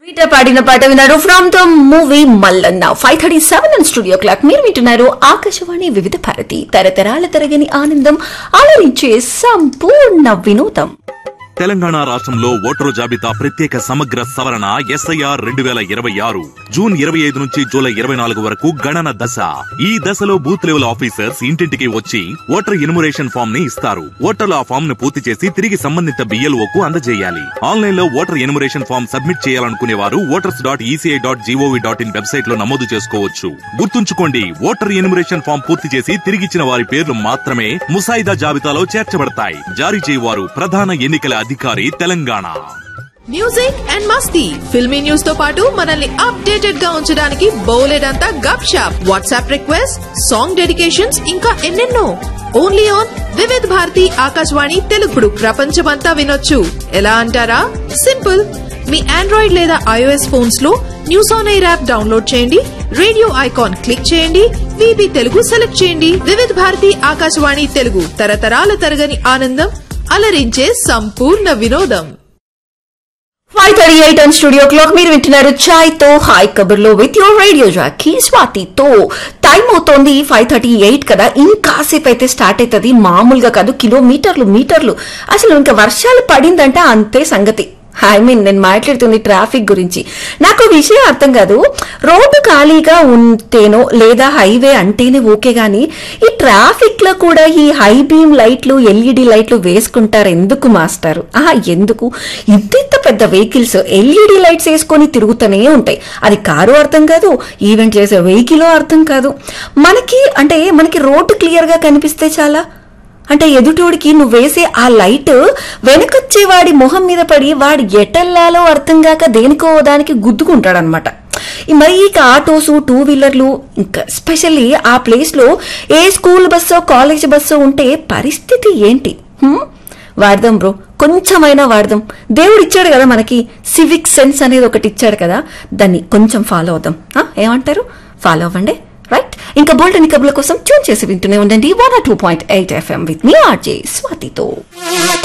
Rita పాడిన పాట విన్నారు from the movie Mallanna five thirty seven and studio clock మీరు వింటున్నారు ఆకాశవాణి వివిధ భారతి తరతరాల తరగని ఆనందం ఆలోచించే సంపూర్ణ వినోదం తెలంగాణ రాష్ట్రంలో ఓటరు జాబితా ప్రత్యేక సమగ్ర సవరణ ఎస్ఐఆర్ రెండు వేల ఇరవై ఆరు జూన్ ఇరవై ఐదు నుంచి జూలై ఇరవై నాలుగు వరకు గణన దశ ఈ దశలో బూత్ లెవెల్ ఆఫీసర్స్ ఇంటింటికి వచ్చి ఓటర్ ఇనుమరేషన్ ఫామ్ ని ఇస్తారు ఓటర్లు ఆ ఫామ్ ను పూర్తి చేసి తిరిగి సంబంధిత బిఎల్ఓ కు అందజేయాలి ఆన్లైన్ లో ఓటర్ ఎనుమరేషన్ ఫామ్ సబ్మిట్ చేయాలనుకునే వారు voters dot ECI dot gov dot in website లో నమోదు చేసుకోవచ్చు గుర్తుంచుకోండి ఓటర్ ఎనుమరేషన్ ఫామ్ పూర్తి చేసి తిరిగిచ్చిన వారి పేర్లు మాత్రమే ముసాయిదా జాబితాలో చేర్చబడతాయి జారీ చేయవారు ప్రధాన ఎన్నికల అధికారి తెలంగాణ మ్యూజిక్ అండ్ మస్తీ ఫిల్మీ న్యూస్ తో పాటు మనల్ని అప్డేటెడ్ గా ఉంచడానికి బౌలెడంతా గప్ షాప్ వాట్సాప్ రిక్వెస్ట్ సాంగ్ డెడికేషన్స్ ఇంకా ఎన్నెన్నో ఓన్లీ ఆన్ వివిధ్ భారతి ఆకాశవాణి తెలుగుడు ప్రపంచమంతా వినొచ్చు ఎలా అంటారా సింపుల్ మీ ఆండ్రాయిడ్ లేదా ఐఓఎస్ ఫోన్స్ లో news on air app download చేయండి రేడియో ఐకాన్ క్లిక్ చేయండి విబి తెలుగు సెలెక్ట్ చేయండి వివిధ్ భారతి ఆకాశవాణి తెలుగు తరతరాల తరగని ఆనందం అలరించే సంపూర్ణ వినోదం five thirty eight and studio clock మీరు వింటున్నారు చాయ్ తో హాయ్ కబుర్లో విత్ యువర్ రేడియో జాకీ స్వాతితో టైం అవుతోంది ఫైవ్ థర్టీ ఎయిట్ కదా ఇంకాసేపు అయితే స్టార్ట్ అవుతుంది మామూలుగా కాదు కిలోమీటర్లు మీటర్లు అసలు ఇంకా వర్షాలు పడిందంటే అంతే సంగతి ఐ మీన్ నేను మాట్లాడుతుంది ట్రాఫిక్ గురించి నాకు విషయం అర్థం కాదు రోడ్డు ఖాళీగా ఉంటేనో లేదా హైవే అంటేనే ఓకే గానీ ఈ ట్రాఫిక్ లో కూడా ఈ హై బీమ్ లైట్లు ఎల్ఈడి లైట్లు వేసుకుంటారు ఎందుకు మాస్టర్ ఆహా ఎందుకు ఇంత పెద్ద వెహికల్స్ ఎల్ఈడి లైట్స్ వేసుకొని తిరుగుతూనే ఉంటాయి అది కారు అర్థం కాదు ఈవెంట్ చేసే వెహికల్ అర్థం కాదు మనకి అంటే మనకి రోడ్డు క్లియర్ గా కనిపిస్తే చాలా అంటే ఎదుటోడికి నువ్వు వేసే ఆ లైట్ వెనకొచ్చే వాడి మొహం మీద పడి వాడు ఎటెల్లాలో అర్థం కాక దేనికో దానికి గుద్దుకుంటాడనమాట ఈ మరి ఇక ఆటోస్ టూ వీలర్లు ఇంకా స్పెషల్లీ ఆ ప్లేస్ లో ఏ స్కూల్ బస్సో కాలేజ్ బస్సో ఉంటే పరిస్థితి ఏంటి హ్మ్? వాడదాం బ్రో కొంచెమైనా వాడదాం దేవుడు ఇచ్చాడు కదా మనకి సివిక్ సెన్స్ అనేది ఒకటి ఇచ్చాడు కదా దాన్ని కొంచెం ఫాలో అవుదాం ఆ? ఏమంటారు ఫాలో అవ్వండి రైట్ ఇంకా బోల్డ్ అని కబుల కోసం ట్యూన్ చేసి వింటూనే ఉండండి one two point eight FM with మీ ఆర్జే స్వాతితో